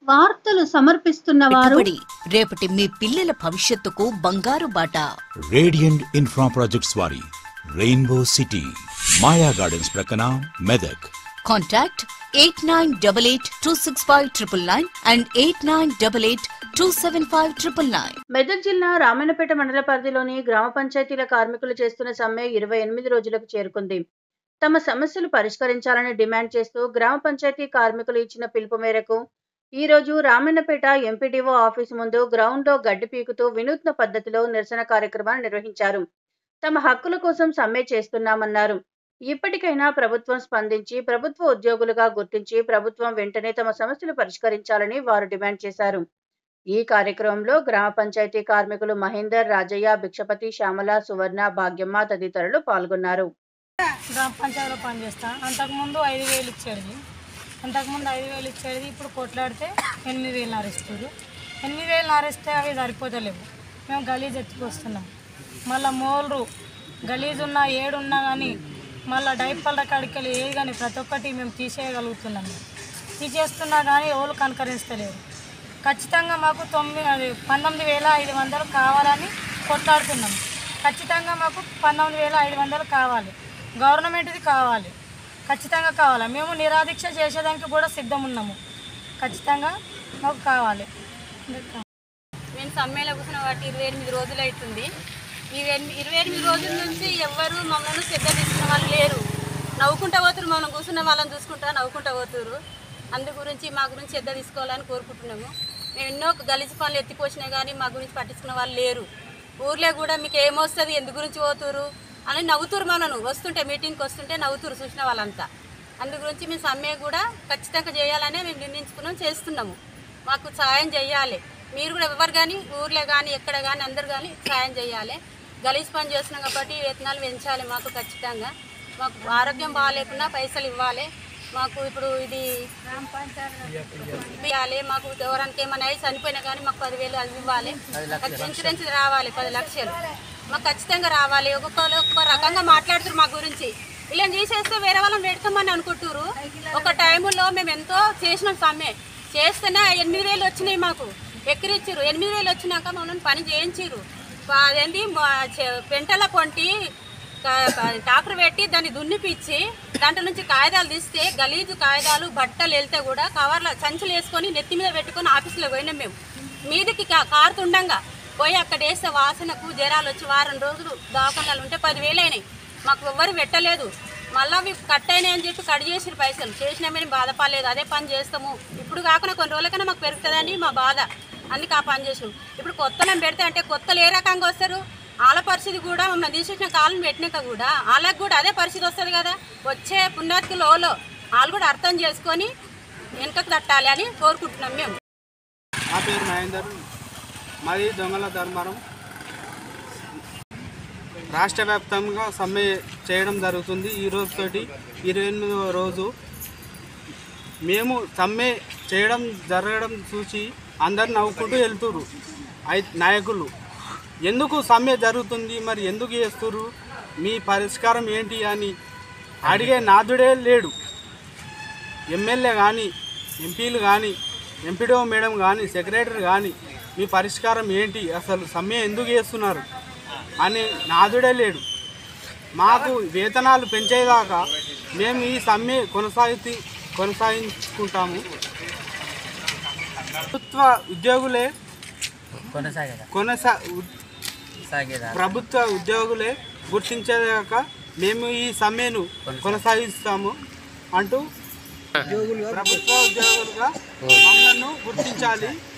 వార్తలు సమర్పిస్తున్న వారు పెట్టుబడి రేపటి మీ పిల్లల భవిష్యత్తుకు బంగారు బాట రేడియంట్ ఇన్ఫ్రా ప్రాజెక్ట్స్ వారి రెయిన్బో సిటీ మాయా గార్డెన్స్ ప్రక్కన Medak contact eight nine double eight two six five triple nine and eight nine double eight two seven five triple nine Medak జిల్లా రామన్నపేట మండల పరిధిలోని గ్రామ పంచాయతీల కార్మికులు చేస్తున్న సమ్మె ఇరవై ఎనిమిది రోజులకు చేరుకుంది తమ సమస్యలు పరిష్కరించాలని డిమాండ్ చేస్తూ గ్రామ పంచాయతీ కార్మికులు ఇచ్చిన పిలుపు మేరకు ఈ రోజు రామన్నపేట ఎంపీడీఓ ఆఫీసు ముందు గ్రౌండ్లో గడ్డి పీకుతూ వినూత్న పద్ధతిలో నిరసన కార్యక్రమాన్ని నిర్వహించారు తమ హక్కుల కోసం సమ్మె చేస్తున్నామన్నారు ఇప్పటికైనా ప్రభుత్వం స్పందించి ప్రభుత్వ ఉద్యోగులుగా గుర్తించి ప్రభుత్వం వెంటనే తమ సమస్యలు పరిష్కరించాలని వారు డిమాండ్ చేశారు ఈ కార్యక్రమంలో గ్రామ పంచాయతీ కార్మికులు మహేందర్ రాజయ్య భిక్షపతి శ్యామల సువర్ణ భాగ్యమ్మ తదితరులు పాల్గొన్నారు గ్రామ పంచాయతీలో పనిచేస్తా అంతకుముందు ఐదు వేలు ఇచ్చేది అంతకుముందు ఐదు వేలు ఇచ్చేది ఇప్పుడు కొట్లాడితే ఎనిమిది వేలు నారిస్తారు ఎనిమిది వేలు నారిస్తే అవి సరిపోతలేవు మేము గలీజ్ ఎత్తుకొస్తున్నాం మళ్ళీ మోల్రు గలీజ్ ఉన్న ఏడు ఉన్నా కానీ మళ్ళీ డైపర్ల కాడికి వెళ్ళి ఏది కానీ ప్రతి ఒక్కటి మేము తీసేయగలుగుతున్నాం తీసేస్తున్నా కానీ ఎవరు కనకరిస్తలేరు ఖచ్చితంగా మాకు తొమ్మిది అది పంతొమ్మిది వేల ఐదు వందలు కావాలని కొట్లాడుతున్నాం ఖచ్చితంగా మాకు పంతొమ్మిది వేల ఐదు వందలు కావాలి గవర్నమెంట్ది కావాలి ఖచ్చితంగా కావాలి మేము నిరాదీక్ష చేసేదానికి కూడా సిద్ధం ఉన్నాము ఖచ్చితంగా మాకు కావాలి మేము సమ్మెలో కూర్చున్న వాటి ఇరవై ఎనిమిది రోజులు అవుతుంది ఈ ఎనిమి- ఇరవై ఎనిమిది రోజుల నుంచి ఎవ్వరు మమ్మల్ని శ్రద్ధ తీసుకున్న వాళ్ళు లేరు నవ్వుకుంటా పోతురు మనం కూర్చున్న వాళ్ళని చూసుకుంటా నవ్వుకుంటా పోతురు అందు గురించి మా గురించి శ్రద్ధ తీసుకోవాలని కోరుకుంటున్నాము మేము ఎన్నో గలీజు పనులు ఎత్తిపోసినా కానీ మా గురించి పట్టించుకున్న వాళ్ళు లేరు ఊర్లో కూడా మీకు ఏమొస్తుంది ఎందు గురించి పోతురు అని నవ్వుతురు మనను వస్తుంటే మీటింగ్కి వస్తుంటే నవ్వుతురు చూసిన వాళ్ళంతా అందు గురించి మేము సమ్మె కూడా ఖచ్చితంగా చేయాలనే మేము నిర్ణయించుకున్నాం చేస్తున్నాము మాకు సాయం చేయాలి మీరు కూడా ఎవరు కానీ ఊర్లో కానీ ఎక్కడ కానీ అందరు కానీ సాయం చేయాలి గలీజ్ పని చేస్తున్నాం కాబట్టి వేతనాలు పెంచాలి మాకు ఖచ్చితంగా మాకు ఆరోగ్యం బాగాలేకున్నా పైసలు ఇవ్వాలి మాకు ఇప్పుడు ఇది ఇవ్వాలి మాకు ఎవరానికి ఏమైనా అయ్యి చనిపోయినా కానీ మాకు పదివేలు అది ఇవ్వాలి ఇన్సూరెన్స్ రావాలి పది లక్షలు మాకు ఖచ్చితంగా రావాలి ఒక్కొక్కరు ఒక్కొక్క రకంగా మాట్లాడుతున్నారు మా గురించి ఇలా తీసేస్తే వేరే వాళ్ళని పెడతామని అనుకుంటారు ఒక టైంలో మేము ఎంతో చేసినాం సమ్మె చేస్తేనే ఎనిమిది వేలు వచ్చినాయి మాకు ఎక్కిరిచ్చారు ఎనిమిది వేలు వచ్చినాక మమ్మల్ని పని చేయించారు అదేంటి మా చె- పెంటల పొంటి క- క- ట్రాక్టర్ పెట్టి దాన్ని దున్నిపిచ్చి దాంట్లో నుంచి కాగితాలు తీస్తే గలీజు కాగితాలు బట్టలు వెళ్తే కూడా కవర్ల సంచులు వేసుకొని నెత్తి మీద పెట్టుకొని ఆఫీసులో పోయినాం మేము మీదికి కా- కారుతుండంగా పోయి అక్కడ వేస్తే వాసనకు జ్వరాలు వచ్చి వారం రోజులు దవాఖానాలు ఉంటే పదివేలు అయినాయి మాకు ఎవ్వరు పెట్టలేదు మళ్ళీ అవి కట్ అయినాయి అని చెప్పి కట్ చేసిన పైసలు చేసినామని బాధపడలేదు అదే పని చేస్తాము ఇప్పుడు కాకుండా కొన్ని రోజులకైనా మాకు పెరుగుతుందని మా బాధ అందుకే ఆ పని చేసినాం ఇప్పుడు కొత్తలను పెడితే అంటే కొత్తలు ఏ రకంగా వస్తారు వాళ్ళ పరిస్థితి కూడా మమ్మల్ని తీసేసిన కాలం పెట్టినాక కూడా వాళ్ళకి కూడా అదే పరిస్థితి వస్తుంది కదా వచ్చే పుణ్యాతికి లోలో వాళ్ళు కూడా అర్థం చేసుకొని వెనుకకు తట్టాలి అని కోరుకుంటున్నాం మేము నా పేరు మహేందర్ మాది దొంగల ధర్మారం రాష్ట్ర వ్యాప్తంగా సమ్మె చేయడం జరుగుతుంది ఈ రోజుతోటి ఇరవై ఎనిమిదవ రోజు మేము సమ్మె చేయడం జరగడం చూసి అందరు నవ్వుకుంటూ వెళ్తురు ఐ నాయకులు ఎందుకు సమ్మె జరుగుతుంది మరి ఎందుకు చేస్తురు మీ పరిష్కారం ఏంటి అని అడిగే నాదుడే లేడు ఎమ్మెల్యే కానీ ఎంపీలు కానీ ఎంపీడో మేడం కానీ సెక్రటరీ కానీ మీ పరిష్కారం ఏంటి అసలు సమ్మె ఎందుకు చేస్తున్నారు అని నాదుడే లేడు మాకు వేతనాలు పెంచేదాకా మేము ఈ సమ్మె కొనసాగి కొనసాగించుకుంటాము ప్రభుత్వ ఉద్యోగులే కొనసా ఉ- ప్రభుత్వ ఉద్యోగులే గుర్తించేదాకా మేము ఈ సమ్మెను కొనసాగిస్తాము అంటూ ప్రభుత్వ ఉద్యోగులుగా మమ్మల్ని గుర్తించాలి